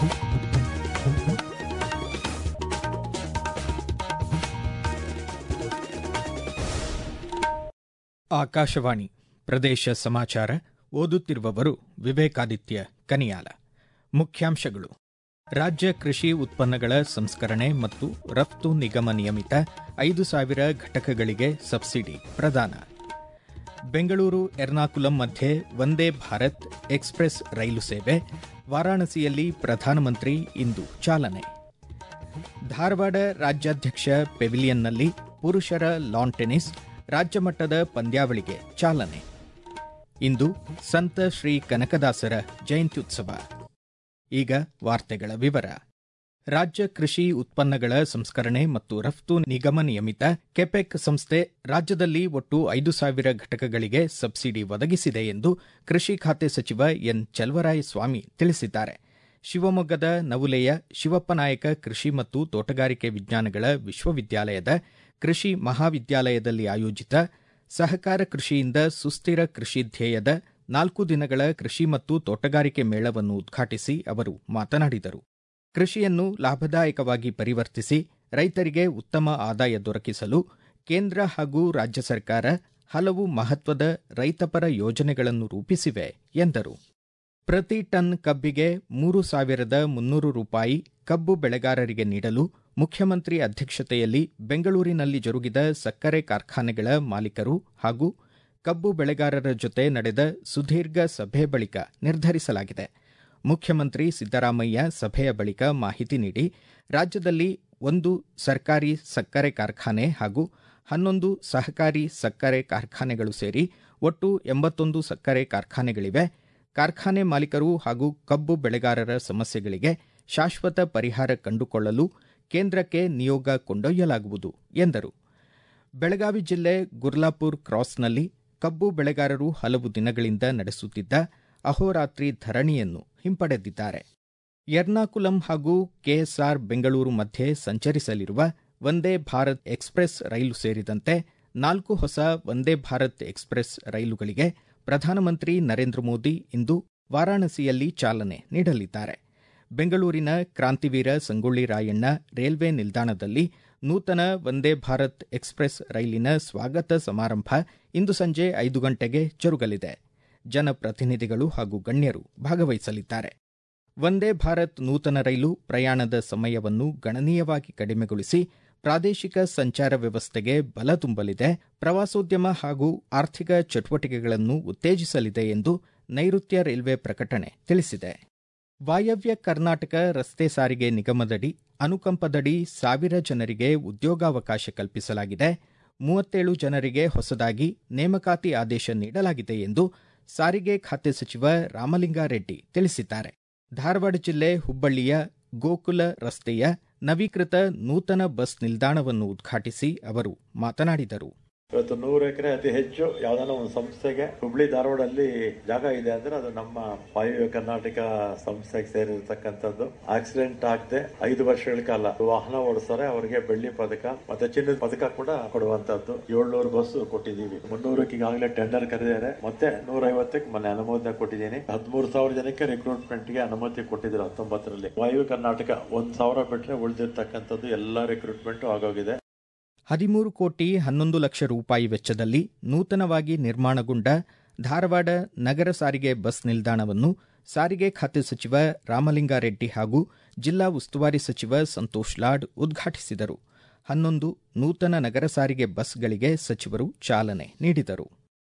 ಆಕಾಶವಾಣಿ ಪ್ರದೇಶ ಸಮಾಚಾರ ಓದುತ್ತಿರುವವರು ವಿವೇಕಾದಿತ್ಯ ಕನಿಯಾಲ ಮುಖ್ಯಾಂಶಗಳು ರಾಜ್ಯ ಕೃಷಿ ಉತ್ಪನ್ನಗಳ ಸಂಸ್ಕರಣೆ ಮತ್ತು ರಫ್ತು ನಿಗಮ ನಿಯಮಿತ ಐದು ಸಾವಿರ ಘಟಕಗಳಿಗೆ ಸಬ್ಸಿಡಿ ಪ್ರದಾನ ಬೆಂಗಳೂರು ಎರ್ನಾಕುಲಂ ಮಧ್ಯೆ ವಂದೇ ಭಾರತ್ ಎಕ್ಸ್ಪ್ರೆಸ್ ರೈಲು ಸೇವೆ ವಾರಾಣಸಿಯಲ್ಲಿ ಪ್ರಧಾನಮಂತ್ರಿ ಇಂದು ಚಾಲನೆ ಧಾರವಾಡ ರಾಜ್ಯಾಧ್ಯಕ್ಷ ಪೆವಿಲಿಯನ್ನಲ್ಲಿ ಪುರುಷರ ಲಾನ್ ಟೆನಿಸ್ ರಾಜ್ಯಮಟ್ಟದ ಪಂದ್ಯಾವಳಿಗೆ ಚಾಲನೆ ಇಂದು ಸಂತ ಶ್ರೀ ಕನಕದಾಸರ ಜಯಂತ್ಯುತ್ಸವ ಈಗ ವಾರ್ತೆಗಳ ವಿವರ ರಾಜ್ಯ ಕೃಷಿ ಉತ್ಪನ್ನಗಳ ಸಂಸ್ಕರಣೆ ಮತ್ತು ರಫ್ತು ನಿಗಮ ನಿಯಮಿತ ಕೆಪೆಕ್ ಸಂಸ್ಥೆ ರಾಜ್ಯದಲ್ಲಿ ಒಟ್ಟು ಐದು ಸಾವಿರ ಘಟಕಗಳಿಗೆ ಸಬ್ಸಿಡಿ ಒದಗಿಸಿದೆ ಎಂದು ಕೃಷಿ ಖಾತೆ ಸಚಿವ ಎನ್ ಚಲವರಾಯಸ್ವಾಮಿ ತಿಳಿಸಿದ್ದಾರೆ ಶಿವಮೊಗ್ಗದ ನವುಲೆಯ ಶಿವಪ್ಪನಾಯಕ ಕೃಷಿ ಮತ್ತು ತೋಟಗಾರಿಕೆ ವಿಜ್ಞಾನಗಳ ವಿಶ್ವವಿದ್ಯಾಲಯದ ಕೃಷಿ ಮಹಾವಿದ್ಯಾಲಯದಲ್ಲಿ ಆಯೋಜಿತ ಸಹಕಾರ ಕೃಷಿಯಿಂದ ಸುಸ್ಥಿರ ಕೃಷಿ ಧ್ಯೇಯದ ನಾಲ್ಕು ದಿನಗಳ ಕೃಷಿ ಮತ್ತು ತೋಟಗಾರಿಕೆ ಮೇಳವನ್ನು ಉದ್ಘಾಟಿಸಿ ಅವರು ಮಾತನಾಡಿದರು ಕೃಷಿಯನ್ನು ಲಾಭದಾಯಕವಾಗಿ ಪರಿವರ್ತಿಸಿ ರೈತರಿಗೆ ಉತ್ತಮ ಆದಾಯ ದೊರಕಿಸಲು ಕೇಂದ್ರ ಹಾಗೂ ರಾಜ್ಯ ಸರ್ಕಾರ ಹಲವು ಮಹತ್ವದ ರೈತಪರ ಯೋಜನೆಗಳನ್ನು ರೂಪಿಸಿವೆ ಎಂದರು ಪ್ರತಿ ಟನ್ ಕಬ್ಬಿಗೆ ಮೂರು ಸಾವಿರದ ಮುನ್ನೂರು ರೂಪಾಯಿ ಕಬ್ಬು ಬೆಳೆಗಾರರಿಗೆ ನೀಡಲು ಮುಖ್ಯಮಂತ್ರಿ ಅಧ್ಯಕ್ಷತೆಯಲ್ಲಿ ಬೆಂಗಳೂರಿನಲ್ಲಿ ಜರುಗಿದ ಸಕ್ಕರೆ ಕಾರ್ಖಾನೆಗಳ ಮಾಲೀಕರು ಹಾಗೂ ಕಬ್ಬು ಬೆಳೆಗಾರರ ಜೊತೆ ನಡೆದ ಸುದೀರ್ಘ ಸಭೆ ಬಳಿಕ ನಿರ್ಧರಿಸಲಾಗಿದೆ ಮುಖ್ಯಮಂತ್ರಿ ಸಿದ್ದರಾಮಯ್ಯ ಸಭೆಯ ಬಳಿಕ ಮಾಹಿತಿ ನೀಡಿ ರಾಜ್ಯದಲ್ಲಿ ಒಂದು ಸರ್ಕಾರಿ ಸಕ್ಕರೆ ಕಾರ್ಖಾನೆ ಹಾಗೂ ಹನ್ನೊಂದು ಸಹಕಾರಿ ಸಕ್ಕರೆ ಕಾರ್ಖಾನೆಗಳು ಸೇರಿ ಒಟ್ಟು ಎಂಬತ್ತೊಂದು ಸಕ್ಕರೆ ಕಾರ್ಖಾನೆಗಳಿವೆ ಕಾರ್ಖಾನೆ ಮಾಲೀಕರು ಹಾಗೂ ಕಬ್ಬು ಬೆಳೆಗಾರರ ಸಮಸ್ಯೆಗಳಿಗೆ ಶಾಶ್ವತ ಪರಿಹಾರ ಕಂಡುಕೊಳ್ಳಲು ಕೇಂದ್ರಕ್ಕೆ ನಿಯೋಗ ಕೊಂಡೊಯ್ಯಲಾಗುವುದು ಎಂದರು ಬೆಳಗಾವಿ ಜಿಲ್ಲೆ ಗುರ್ಲಾಪುರ್ ಕ್ರಾಸ್ನಲ್ಲಿ ಕಬ್ಬು ಬೆಳೆಗಾರರು ಹಲವು ದಿನಗಳಿಂದ ನಡೆಸುತ್ತಿದ್ದ ಅಹೋರಾತ್ರಿ ಧರಣಿಯನ್ನು ಹಿಂಪಡೆದಿದ್ದಾರೆ ಎರ್ನಾಕುಲಂ ಹಾಗೂ ಕೆಎಸ್ಆರ್ ಬೆಂಗಳೂರು ಮಧ್ಯೆ ಸಂಚರಿಸಲಿರುವ ವಂದೇ ಭಾರತ್ ಎಕ್ಸ್ಪ್ರೆಸ್ ರೈಲು ಸೇರಿದಂತೆ ನಾಲ್ಕು ಹೊಸ ವಂದೇ ಭಾರತ್ ಎಕ್ಸ್ಪ್ರೆಸ್ ರೈಲುಗಳಿಗೆ ಪ್ರಧಾನಮಂತ್ರಿ ನರೇಂದ್ರ ಮೋದಿ ಇಂದು ವಾರಾಣಸಿಯಲ್ಲಿ ಚಾಲನೆ ನೀಡಲಿದ್ದಾರೆ ಬೆಂಗಳೂರಿನ ಕ್ರಾಂತಿವೀರ ಸಂಗೊಳ್ಳಿ ರಾಯಣ್ಣ ರೈಲ್ವೆ ನಿಲ್ದಾಣದಲ್ಲಿ ನೂತನ ವಂದೇ ಭಾರತ್ ಎಕ್ಸ್ಪ್ರೆಸ್ ರೈಲಿನ ಸ್ವಾಗತ ಸಮಾರಂಭ ಇಂದು ಸಂಜೆ ಐದು ಗಂಟೆಗೆ ಜರುಗಲಿದೆ ಜನಪ್ರತಿನಿಧಿಗಳು ಹಾಗೂ ಗಣ್ಯರು ಭಾಗವಹಿಸಲಿದ್ದಾರೆ ವಂದೇ ಭಾರತ್ ನೂತನ ರೈಲು ಪ್ರಯಾಣದ ಸಮಯವನ್ನು ಗಣನೀಯವಾಗಿ ಕಡಿಮೆಗೊಳಿಸಿ ಪ್ರಾದೇಶಿಕ ಸಂಚಾರ ವ್ಯವಸ್ಥೆಗೆ ಬಲ ತುಂಬಲಿದೆ ಪ್ರವಾಸೋದ್ಯಮ ಹಾಗೂ ಆರ್ಥಿಕ ಚಟುವಟಿಕೆಗಳನ್ನು ಉತ್ತೇಜಿಸಲಿದೆ ಎಂದು ನೈಋತ್ಯ ರೈಲ್ವೆ ಪ್ರಕಟಣೆ ತಿಳಿಸಿದೆ ವಾಯವ್ಯ ಕರ್ನಾಟಕ ರಸ್ತೆ ಸಾರಿಗೆ ನಿಗಮದಡಿ ಅನುಕಂಪದಡಿ ಸಾವಿರ ಜನರಿಗೆ ಉದ್ಯೋಗಾವಕಾಶ ಕಲ್ಪಿಸಲಾಗಿದೆ ಮೂವತ್ತೇಳು ಜನರಿಗೆ ಹೊಸದಾಗಿ ನೇಮಕಾತಿ ಆದೇಶ ನೀಡಲಾಗಿದೆ ಎಂದು ಸಾರಿಗೆ ಖಾತೆ ಸಚಿವ ರಾಮಲಿಂಗಾರೆಡ್ಡಿ ತಿಳಿಸಿದ್ದಾರೆ ಧಾರವಾಡ ಜಿಲ್ಲೆ ಹುಬ್ಬಳ್ಳಿಯ ಗೋಕುಲ ರಸ್ತೆಯ ನವೀಕೃತ ನೂತನ ಬಸ್ ನಿಲ್ದಾಣವನ್ನು ಉದ್ಘಾಟಿಸಿ ಅವರು ಮಾತನಾಡಿದರು ಇವತ್ತು ನೂರು ಎಕರೆ ಅತಿ ಹೆಚ್ಚು ಯಾವ್ದಾನ ಒಂದು ಸಂಸ್ಥೆಗೆ ಹುಬ್ಳಿ ಧಾರವಾಡಲ್ಲಿ ಜಾಗ ಇದೆ ಅಂದ್ರೆ ಅದು ನಮ್ಮ ವಾಯುವ್ಯ ಕರ್ನಾಟಕ ಸಂಸ್ಥೆಗೆ ಸೇರಿರ್ತಕ್ಕಂಥದ್ದು ಆಕ್ಸಿಡೆಂಟ್ ಆಗದೆ ಐದು ವರ್ಷಗಳ ಕಾಲ ವಾಹನ ಓಡಿಸ್ತಾರೆ ಅವರಿಗೆ ಬೆಳ್ಳಿ ಪದಕ ಮತ್ತೆ ಚಿನ್ನದ ಪದಕ ಕೂಡ ಕೊಡುವಂತದ್ದು ಏಳ್ನೂರು ಬಸ್ ಕೊಟ್ಟಿದ್ದೀವಿ ಮುನ್ನೂರಕ್ಕೆ ಈಗಾಗಲೇ ಟೆಂಡರ್ ಕರೆದಿದ್ದಾರೆ ಮತ್ತೆ ನೂರ ಐವತ್ತಕ್ಕೆ ಮೊನ್ನೆ ಅನುಮೋದನೆ ಕೊಟ್ಟಿದ್ದೀನಿ ಹದಿಮೂರು ಸಾವಿರ ಜನಕ್ಕೆ ರಿಕ್ರೂಟ್ಮೆಂಟ್ ಗೆ ಅನುಮತಿ ಕೊಟ್ಟಿದ್ರು ಹತ್ತೊಂಬತ್ತರಲ್ಲಿ ವಾಯುವ್ಯ ಕರ್ನಾಟಕ ಒಂದ್ ಸಾವಿರ ಬಿಟ್ಟರೆ ಉಳಿದಿರ್ತಕ್ಕಂಥದ್ದು ಎಲ್ಲಾ ರಿಕ್ರೂಟ್ಮೆಂಟ್ ಆಗೋಗಿದೆ ಹದಿಮೂರು ಕೋಟಿ ಹನ್ನೊಂದು ಲಕ್ಷ ರೂಪಾಯಿ ವೆಚ್ಚದಲ್ಲಿ ನೂತನವಾಗಿ ನಿರ್ಮಾಣಗೊಂಡ ಧಾರವಾಡ ನಗರ ಸಾರಿಗೆ ಬಸ್ ನಿಲ್ದಾಣವನ್ನು ಸಾರಿಗೆ ಖಾತೆ ಸಚಿವ ರಾಮಲಿಂಗಾರೆಡ್ಡಿ ಹಾಗೂ ಜಿಲ್ಲಾ ಉಸ್ತುವಾರಿ ಸಚಿವ ಸಂತೋಷ್ ಲಾಡ್ ಉದ್ಘಾಟಿಸಿದರು ಹನ್ನೊಂದು ನೂತನ ನಗರ ಸಾರಿಗೆ ಬಸ್ಗಳಿಗೆ ಸಚಿವರು ಚಾಲನೆ ನೀಡಿದರು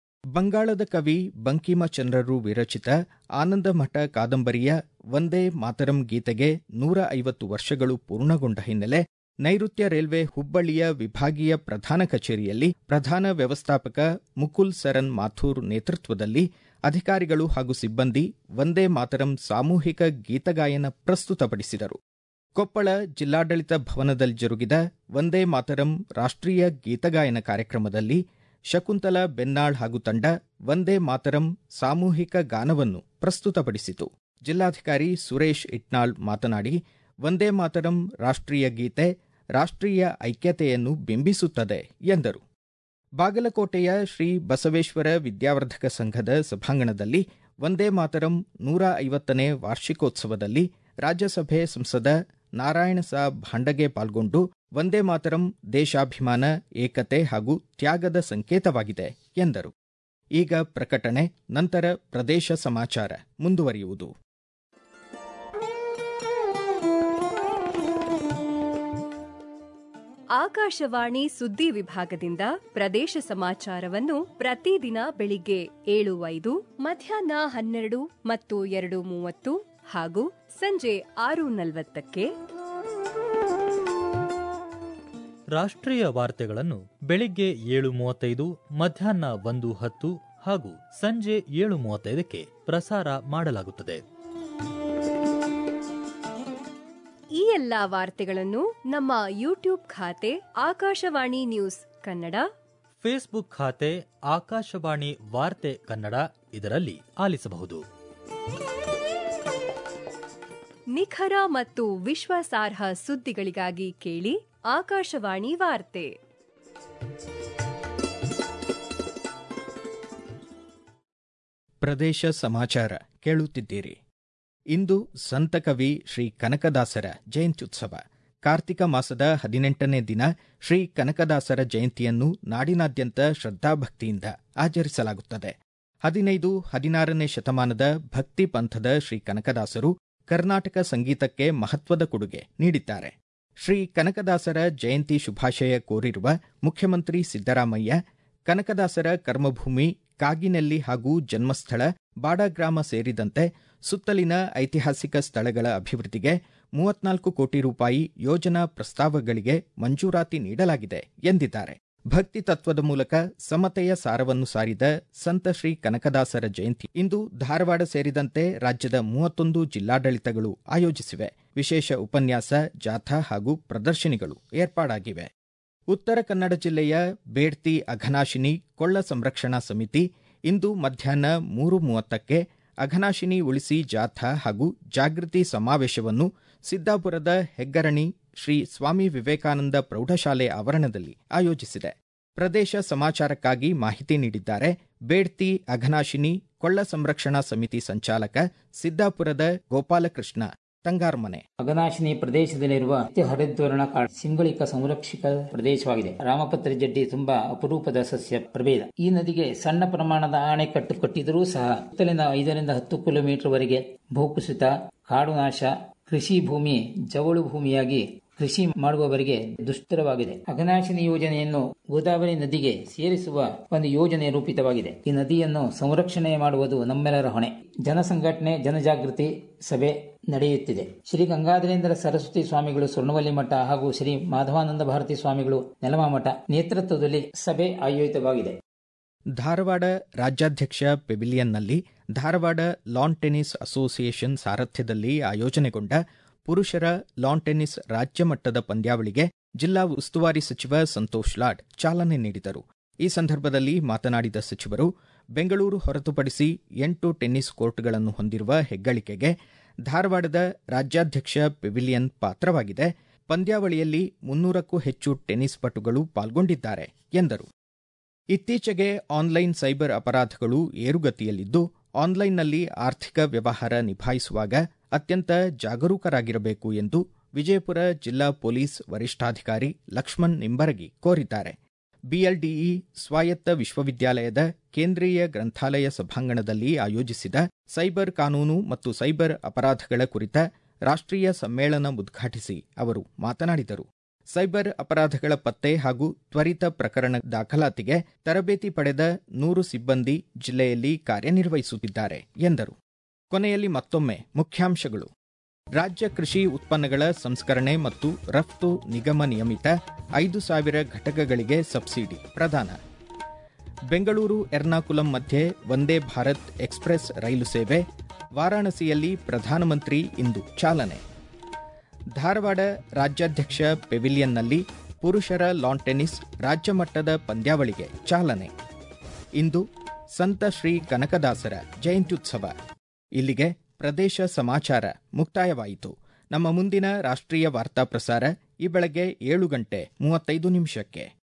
ಬಂಗಾಳದ ಕವಿ ಬಂಕಿಮಚಂದ್ರರು ವಿರಚಿತ ಆನಂದಮಠ ಕಾದಂಬರಿಯ ವಂದೇ ಮಾತರಂ ಗೀತೆಗೆ ನೂರ ಐವತ್ತು ವರ್ಷಗಳು ಪೂರ್ಣಗೊಂಡ ಹಿನ್ನೆಲೆ ನೈಋತ್ಯ ರೈಲ್ವೆ ಹುಬ್ಬಳ್ಳಿಯ ವಿಭಾಗೀಯ ಪ್ರಧಾನ ಕಚೇರಿಯಲ್ಲಿ ಪ್ರಧಾನ ವ್ಯವಸ್ಥಾಪಕ ಮುಕುಲ್ ಸರನ್ ಮಾಥೂರ್ ನೇತೃತ್ವದಲ್ಲಿ ಅಧಿಕಾರಿಗಳು ಹಾಗೂ ಸಿಬ್ಬಂದಿ ವಂದೇ ಮಾತರಂ ಸಾಮೂಹಿಕ ಗೀತಗಾಯನ ಪ್ರಸ್ತುತಪಡಿಸಿದರು ಕೊಪ್ಪಳ ಜಿಲ್ಲಾಡಳಿತ ಭವನದಲ್ಲಿ ಜರುಗಿದ ವಂದೇ ಮಾತರಂ ರಾಷ್ಟ್ರೀಯ ಗೀತಗಾಯನ ಕಾರ್ಯಕ್ರಮದಲ್ಲಿ ಶಕುಂತಲಾ ಬೆನ್ನಾಳ್ ಹಾಗೂ ತಂಡ ವಂದೇ ಮಾತರಂ ಸಾಮೂಹಿಕ ಗಾನವನ್ನು ಪ್ರಸ್ತುತಪಡಿಸಿತು ಜಿಲ್ಲಾಧಿಕಾರಿ ಸುರೇಶ್ ಇಟ್ನಾಳ್ ಮಾತನಾಡಿ ವಂದೇ ಮಾತರಂ ರಾಷ್ಟ್ರೀಯ ಗೀತೆ ರಾಷ್ಟ್ರೀಯ ಐಕ್ಯತೆಯನ್ನು ಬಿಂಬಿಸುತ್ತದೆ ಎಂದರು ಬಾಗಲಕೋಟೆಯ ಶ್ರೀ ಬಸವೇಶ್ವರ ವಿದ್ಯಾವರ್ಧಕ ಸಂಘದ ಸಭಾಂಗಣದಲ್ಲಿ ವಂದೇ ಮಾತರಂ ನೂರ ಐವತ್ತನೇ ವಾರ್ಷಿಕೋತ್ಸವದಲ್ಲಿ ರಾಜ್ಯಸಭೆ ಸಂಸದ ನಾರಾಯಣ ಸಾಬ್ ಭಾಂಡಗೆ ಪಾಲ್ಗೊಂಡು ವಂದೇ ಮಾತರಂ ದೇಶಾಭಿಮಾನ ಏಕತೆ ಹಾಗೂ ತ್ಯಾಗದ ಸಂಕೇತವಾಗಿದೆ ಎಂದರು ಈಗ ಪ್ರಕಟಣೆ ನಂತರ ಪ್ರದೇಶ ಸಮಾಚಾರ ಮುಂದುವರಿಯುವುದು ಆಕಾಶವಾಣಿ ಸುದ್ದಿ ವಿಭಾಗದಿಂದ ಪ್ರದೇಶ ಸಮಾಚಾರವನ್ನು ಪ್ರತಿದಿನ ಬೆಳಿಗ್ಗೆ ಏಳು ಐದು ಮಧ್ಯಾಹ್ನ ಹನ್ನೆರಡು ಮತ್ತು ಎರಡು ಮೂವತ್ತು ಹಾಗೂ ಸಂಜೆ ಆರು ನಲವತ್ತಕ್ಕೆ ರಾಷ್ಟ್ರೀಯ ವಾರ್ತೆಗಳನ್ನು ಬೆಳಿಗ್ಗೆ ಏಳು ಮೂವತ್ತೈದು ಮಧ್ಯಾಹ್ನ ಒಂದು ಹತ್ತು ಹಾಗೂ ಸಂಜೆ ಏಳು ಮೂವತ್ತೈದಕ್ಕೆ ಪ್ರಸಾರ ಮಾಡಲಾಗುತ್ತದೆ ಈ ಎಲ್ಲಾ ವಾರ್ತೆಗಳನ್ನು ನಮ್ಮ ಯೂಟ್ಯೂಬ್ ಖಾತೆ ಆಕಾಶವಾಣಿ ನ್ಯೂಸ್ ಕನ್ನಡ ಫೇಸ್ಬುಕ್ ಖಾತೆ ಆಕಾಶವಾಣಿ ವಾರ್ತೆ ಕನ್ನಡ ಇದರಲ್ಲಿ ಆಲಿಸಬಹುದು ನಿಖರ ಮತ್ತು ವಿಶ್ವಾಸಾರ್ಹ ಸುದ್ದಿಗಳಿಗಾಗಿ ಕೇಳಿ ಆಕಾಶವಾಣಿ ವಾರ್ತೆ ಪ್ರದೇಶ ಸಮಾಚಾರ ಕೇಳುತ್ತಿದ್ದೀರಿ ಇಂದು ಸಂತ ಕವಿ ಶ್ರೀ ಕನಕದಾಸರ ಜಯಂತ್ಯುತ್ಸವ ಕಾರ್ತಿಕ ಮಾಸದ ಹದಿನೆಂಟನೇ ದಿನ ಶ್ರೀ ಕನಕದಾಸರ ಜಯಂತಿಯನ್ನು ನಾಡಿನಾದ್ಯಂತ ಶ್ರದ್ಧಾಭಕ್ತಿಯಿಂದ ಆಚರಿಸಲಾಗುತ್ತದೆ ಹದಿನೈದು ಹದಿನಾರನೇ ಶತಮಾನದ ಭಕ್ತಿ ಪಂಥದ ಶ್ರೀ ಕನಕದಾಸರು ಕರ್ನಾಟಕ ಸಂಗೀತಕ್ಕೆ ಮಹತ್ವದ ಕೊಡುಗೆ ನೀಡಿದ್ದಾರೆ ಶ್ರೀ ಕನಕದಾಸರ ಜಯಂತಿ ಶುಭಾಶಯ ಕೋರಿರುವ ಮುಖ್ಯಮಂತ್ರಿ ಸಿದ್ದರಾಮಯ್ಯ ಕನಕದಾಸರ ಕರ್ಮಭೂಮಿ ಕಾಗಿನೆಲ್ಲಿ ಹಾಗೂ ಜನ್ಮಸ್ಥಳ ಬಾಡಗ್ರಾಮ ಸೇರಿದಂತೆ ಸುತ್ತಲಿನ ಐತಿಹಾಸಿಕ ಸ್ಥಳಗಳ ಅಭಿವೃದ್ಧಿಗೆ ಮೂವತ್ನಾಲ್ಕು ಕೋಟಿ ರೂಪಾಯಿ ಯೋಜನಾ ಪ್ರಸ್ತಾವಗಳಿಗೆ ಮಂಜೂರಾತಿ ನೀಡಲಾಗಿದೆ ಎಂದಿದ್ದಾರೆ ಭಕ್ತಿ ತತ್ವದ ಮೂಲಕ ಸಮತೆಯ ಸಾರವನ್ನು ಸಾರಿದ ಸಂತ ಶ್ರೀ ಕನಕದಾಸರ ಜಯಂತಿ ಇಂದು ಧಾರವಾಡ ಸೇರಿದಂತೆ ರಾಜ್ಯದ ಮೂವತ್ತೊಂದು ಜಿಲ್ಲಾಡಳಿತಗಳು ಆಯೋಜಿಸಿವೆ ವಿಶೇಷ ಉಪನ್ಯಾಸ ಜಾಥಾ ಹಾಗೂ ಪ್ರದರ್ಶನಿಗಳು ಏರ್ಪಾಡಾಗಿವೆ ಉತ್ತರ ಕನ್ನಡ ಜಿಲ್ಲೆಯ ಬೇಡ್ತಿ ಅಘನಾಶಿನಿ ಕೊಳ್ಳ ಸಂರಕ್ಷಣಾ ಸಮಿತಿ ಇಂದು ಮಧ್ಯಾಹ್ನ ಮೂರು ಮೂವತ್ತಕ್ಕೆ ಅಘನಾಶಿನಿ ಉಳಿಸಿ ಜಾಥಾ ಹಾಗೂ ಜಾಗೃತಿ ಸಮಾವೇಶವನ್ನು ಸಿದ್ದಾಪುರದ ಹೆಗ್ಗರಣಿ ಶ್ರೀ ಸ್ವಾಮಿ ವಿವೇಕಾನಂದ ಪ್ರೌಢಶಾಲೆ ಆವರಣದಲ್ಲಿ ಆಯೋಜಿಸಿದೆ ಪ್ರದೇಶ ಸಮಾಚಾರಕ್ಕಾಗಿ ಮಾಹಿತಿ ನೀಡಿದ್ದಾರೆ ಬೇಡ್ತಿ ಅಘನಾಶಿನಿ ಕೊಳ್ಳ ಸಂರಕ್ಷಣಾ ಸಮಿತಿ ಸಂಚಾಲಕ ಸಿದ್ದಾಪುರದ ಗೋಪಾಲಕೃಷ್ಣ ತಂಗಾರ್ಮನೆ ಅಘನಾಶಿನಿ ಪ್ರದೇಶದಲ್ಲಿರುವ ನಿತ್ಯ ಹರಿದ್ವರ್ಣ ಕಾಡು ಸಿಂಗಳಿಕ ಸಂರಕ್ಷಿತ ಪ್ರದೇಶವಾಗಿದೆ ರಾಮಪತ್ರ ಜಡ್ಡಿ ತುಂಬಾ ಅಪರೂಪದ ಸಸ್ಯ ಪ್ರಭೇದ ಈ ನದಿಗೆ ಸಣ್ಣ ಪ್ರಮಾಣದ ಅಣೆಕಟ್ಟು ಕಟ್ಟಿದರೂ ಸಹ ಸುತ್ತಲಿನ ಐದರಿಂದ ಹತ್ತು ಕಿಲೋಮೀಟರ್ ವರೆಗೆ ಭೂಕುಸಿತ ಕಾಡು ನಾಶ ಕೃಷಿ ಭೂಮಿ ಜವಳು ಭೂಮಿಯಾಗಿ ಕೃಷಿ ಮಾಡುವವರಿಗೆ ದುಸ್ತರವಾಗಿದೆ ಅಘನಾಶಿನಿ ಯೋಜನೆಯನ್ನು ಗೋದಾವರಿ ನದಿಗೆ ಸೇರಿಸುವ ಒಂದು ಯೋಜನೆ ರೂಪಿತವಾಗಿದೆ ಈ ನದಿಯನ್ನು ಸಂರಕ್ಷಣೆ ಮಾಡುವುದು ನಮ್ಮೆಲ್ಲರ ಹೊಣೆ ಜನಸಂಘಟನೆ ಜನಜಾಗೃತಿ ಸಭೆ ನಡೆಯುತ್ತಿದೆ ಶ್ರೀ ಗಂಗಾಧರೇಂದ್ರ ಸರಸ್ವತಿ ಸ್ವಾಮಿಗಳು ಸ್ವರ್ಣವಲ್ಲಿ ಮಠ ಹಾಗೂ ಶ್ರೀ ಮಾಧವಾನಂದ ಭಾರತಿ ಸ್ವಾಮಿಗಳು ನೆಲಮ ಮಠ ನೇತೃತ್ವದಲ್ಲಿ ಸಭೆ ಆಯೋಜಿತವಾಗಿದೆ ಧಾರವಾಡ ರಾಜ್ಯಾಧ್ಯಕ್ಷ ಪೆವಿಲಿಯನ್ನಲ್ಲಿ ಧಾರವಾಡ ಲಾನ್ ಟೆನಿಸ್ ಅಸೋಸಿಯೇಷನ್ ಸಾರಥ್ಯದಲ್ಲಿ ಆಯೋಜನೆಗೊಂಡ ಪುರುಷರ ಲಾನ್ ಟೆನಿಸ್ ರಾಜ್ಯ ಮಟ್ಟದ ಪಂದ್ಯಾವಳಿಗೆ ಜಿಲ್ಲಾ ಉಸ್ತುವಾರಿ ಸಚಿವ ಸಂತೋಷ್ ಲಾಡ್ ಚಾಲನೆ ನೀಡಿದರು ಈ ಸಂದರ್ಭದಲ್ಲಿ ಮಾತನಾಡಿದ ಸಚಿವರು ಬೆಂಗಳೂರು ಹೊರತುಪಡಿಸಿ ಎಂಟು ಟೆನ್ನಿಸ್ ಕೋರ್ಟ್ಗಳನ್ನು ಹೊಂದಿರುವ ಹೆಗ್ಗಳಿಕೆಗೆ ಧಾರವಾಡದ ರಾಜ್ಯಾಧ್ಯಕ್ಷ ಪೆವಿಲಿಯನ್ ಪಾತ್ರವಾಗಿದೆ ಪಂದ್ಯಾವಳಿಯಲ್ಲಿ ಮುನ್ನೂರಕ್ಕೂ ಹೆಚ್ಚು ಟೆನ್ನಿಸ್ ಪಟುಗಳು ಪಾಲ್ಗೊಂಡಿದ್ದಾರೆ ಎಂದರು ಇತ್ತೀಚೆಗೆ ಆನ್ಲೈನ್ ಸೈಬರ್ ಅಪರಾಧಗಳು ಏರುಗತಿಯಲ್ಲಿದ್ದು ಆನ್ಲೈನ್ನಲ್ಲಿ ಆರ್ಥಿಕ ವ್ಯವಹಾರ ನಿಭಾಯಿಸುವಾಗ ಅತ್ಯಂತ ಜಾಗರೂಕರಾಗಿರಬೇಕು ಎಂದು ವಿಜಯಪುರ ಜಿಲ್ಲಾ ಪೊಲೀಸ್ ವರಿಷ್ಠಾಧಿಕಾರಿ ಲಕ್ಷ್ಮಣ್ ನಿಂಬರಗಿ ಕೋರಿದ್ದಾರೆ ಬಿಎಲ್ಡಿಇ ಸ್ವಾಯತ್ತ ವಿಶ್ವವಿದ್ಯಾಲಯದ ಕೇಂದ್ರೀಯ ಗ್ರಂಥಾಲಯ ಸಭಾಂಗಣದಲ್ಲಿ ಆಯೋಜಿಸಿದ ಸೈಬರ್ ಕಾನೂನು ಮತ್ತು ಸೈಬರ್ ಅಪರಾಧಗಳ ಕುರಿತ ರಾಷ್ಟ್ರೀಯ ಸಮ್ಮೇಳನ ಉದ್ಘಾಟಿಸಿ ಅವರು ಮಾತನಾಡಿದರು ಸೈಬರ್ ಅಪರಾಧಗಳ ಪತ್ತೆ ಹಾಗೂ ತ್ವರಿತ ಪ್ರಕರಣ ದಾಖಲಾತಿಗೆ ತರಬೇತಿ ಪಡೆದ ನೂರು ಸಿಬ್ಬಂದಿ ಜಿಲ್ಲೆಯಲ್ಲಿ ಕಾರ್ಯನಿರ್ವಹಿಸುತ್ತಿದ್ದಾರೆ ಎಂದರು ಕೊನೆಯಲ್ಲಿ ಮತ್ತೊಮ್ಮೆ ಮುಖ್ಯಾಂಶಗಳು ರಾಜ್ಯ ಕೃಷಿ ಉತ್ಪನ್ನಗಳ ಸಂಸ್ಕರಣೆ ಮತ್ತು ರಫ್ತು ನಿಗಮ ನಿಯಮಿತ ಐದು ಸಾವಿರ ಘಟಕಗಳಿಗೆ ಸಬ್ಸಿಡಿ ಪ್ರದಾನ ಬೆಂಗಳೂರು ಎರ್ನಾಕುಲಂ ಮಧ್ಯೆ ವಂದೇ ಭಾರತ್ ಎಕ್ಸ್ಪ್ರೆಸ್ ರೈಲು ಸೇವೆ ವಾರಾಣಸಿಯಲ್ಲಿ ಪ್ರಧಾನಮಂತ್ರಿ ಇಂದು ಚಾಲನೆ ಧಾರವಾಡ ರಾಜ್ಯಾಧ್ಯಕ್ಷ ಪೆವಿಲಿಯನ್ನಲ್ಲಿ ಪುರುಷರ ಲಾನ್ ಟೆನ್ನಿಸ್ ರಾಜ್ಯ ಮಟ್ಟದ ಪಂದ್ಯಾವಳಿಗೆ ಚಾಲನೆ ಇಂದು ಸಂತ ಶ್ರೀ ಕನಕದಾಸರ ಜಯಂತ್ಯುತ್ಸವ ಇಲ್ಲಿಗೆ ಪ್ರದೇಶ ಸಮಾಚಾರ ಮುಕ್ತಾಯವಾಯಿತು ನಮ್ಮ ಮುಂದಿನ ರಾಷ್ಟ್ರೀಯ ವಾರ್ತಾ ಪ್ರಸಾರ ಈ ಬೆಳಗ್ಗೆ ಏಳು ಗಂಟೆ ಮೂವತ್ತೈದು ನಿಮಿಷಕ್ಕೆ